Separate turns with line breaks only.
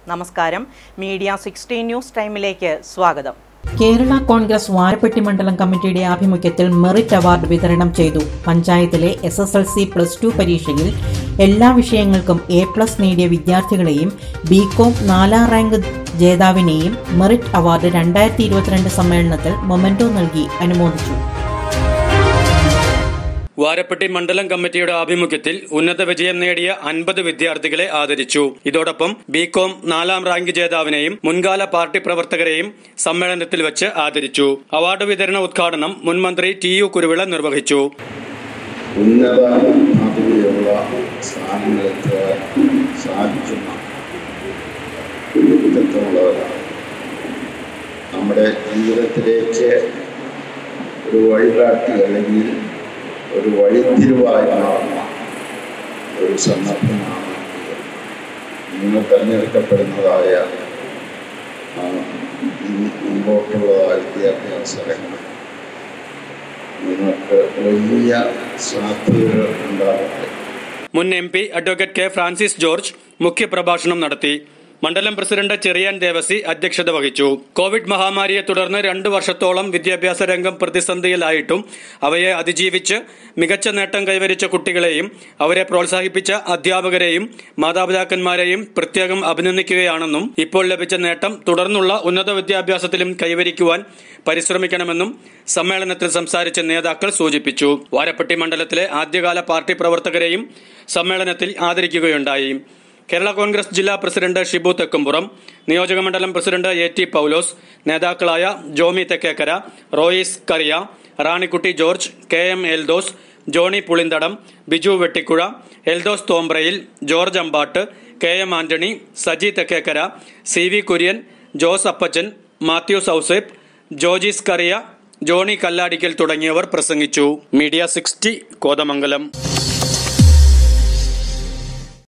നമസ്കാരം media sixteen news ടൈമിലേക്ക് സ്വാഗതം
കേരള കോൺഗ്രസ് വാരപ്പെട്ടി മണ്ഡലം കമ്മിറ്റിയുടെ ആഭിമുഖ്യത്തിൽ മെറിറ്റ് അവാർഡ് വിതരണം ചെയ്തു പഞ്ചായത്തിലെ S S L C plus two പരീക്ഷയിൽ എല്ലാ വിഷയങ്ങൾക്കും എ പ്ലസ് നേടിയ വിദ്യാർത്ഥികളെയും ബികോം നാലാം റാങ്ക് ജേതാവിനെയും മെറിറ്റ് അവാർഡ് രണ്ടായിരത്തി ഇരുപത്തിരണ്ട് സമ്മേളനത്തിൽ മൊമെന്റോ നൽകി അനുമോദിച്ചു
വാരപ്പെട്ടി മണ്ഡലം കമ്മിറ്റിയുടെ ആഭിമുഖ്യത്തിൽ ഉന്നത വിജയം നേടിയ അൻപത് വിദ്യാർത്ഥികളെ ആദരിച്ചു ഇതോടൊപ്പം ബികോം നാലാം റാങ്ക് ജേതാവിനെയും മുൻകാല പാർട്ടി പ്രവർത്തകരെയും സമ്മേളനത്തിൽ വെച്ച് ആദരിച്ചു അവാർഡ് വിതരണ ഉദ്ഘാടനം മുൻമന്ത്രി ടി യു കുരുവിള നിർവഹിച്ചു
ഉന്നത മാതൃകയുള്ള സ്ഥാനങ്ങളെത്തുവാൻ സാധിക്കുന്ന വ്യക്തിത്വമുള്ളവരാണ് നമ്മുടെ ജീവിതത്തിലേക്ക് ഒരു വഴികാട്ടി അല്ലെങ്കിൽ ഒരു വഴിത്തിരിവായി മാറുന്ന ഒരു സന്ദർഭമാണ് ഇത് നിങ്ങൾ തിരഞ്ഞെടുക്കപ്പെടുന്നതായ ആ, ഇനി മുമ്പോട്ടുള്ളതായ വിദ്യാഭ്യാസ രംഗം നിങ്ങൾക്ക് വലിയ സാധ്യതകൾ ഉണ്ടാകട്ടെ
മുൻ M P advocate K Francis George മുഖ്യപ്രഭാഷണം നടത്തി മണ്ഡലം പ്രസിഡന്റ് ചെറിയാൻ ദേവസി അധ്യക്ഷത വഹിച്ചു കോവിഡ് മഹാമാരിയെ തുടർന്ന് രണ്ടു വർഷത്തോളം വിദ്യാഭ്യാസ രംഗം പ്രതിസന്ധിയിലായിട്ടും അവയെ അതിജീവിച്ച് മികച്ച നേട്ടം കൈവരിച്ച കുട്ടികളെയും അവരെ പ്രോത്സാഹിപ്പിച്ച അധ്യാപകരെയും മാതാപിതാക്കന്മാരെയും പ്രത്യേകം അഭിനന്ദിക്കുകയാണെന്നും ഇപ്പോൾ ലഭിച്ച നേട്ടം തുടർന്നുള്ള ഉന്നത വിദ്യാഭ്യാസത്തിലും കൈവരിക്കുവാൻ പരിശ്രമിക്കണമെന്നും സമ്മേളനത്തിൽ സംസാരിച്ച നേതാക്കൾ സൂചിപ്പിച്ചു വാരപ്പെട്ടി മണ്ഡലത്തിലെ ആദ്യകാല പാർട്ടി പ്രവർത്തകരെയും സമ്മേളനത്തിൽ ആദരിക്കുകയുണ്ടായി കേരള കോൺഗ്രസ് ജില്ലാ പ്രസിഡന്റ് ഷിബു തെക്കുംപുറം നിയോജകമണ്ഡലം പ്രസിഡന്റ് എ ടി പൌലോസ് നേതാക്കളായ Jomy Thekkekkara Royis Kariya Ranikutty George K M Eldhose Johny Pulinthadam Biju Vettikuzha Eldhose Thomprayil George Ambattu K M Antony Saji Thekkekkara C V Kurian Jose Appachan Mathew Sauseppu Jojis Kariya Johny കല്ലാടിക്കൽ തുടങ്ങിയവർ പ്രസംഗിച്ചു മീഡിയ സിക്സ്റ്റി കോതമംഗലം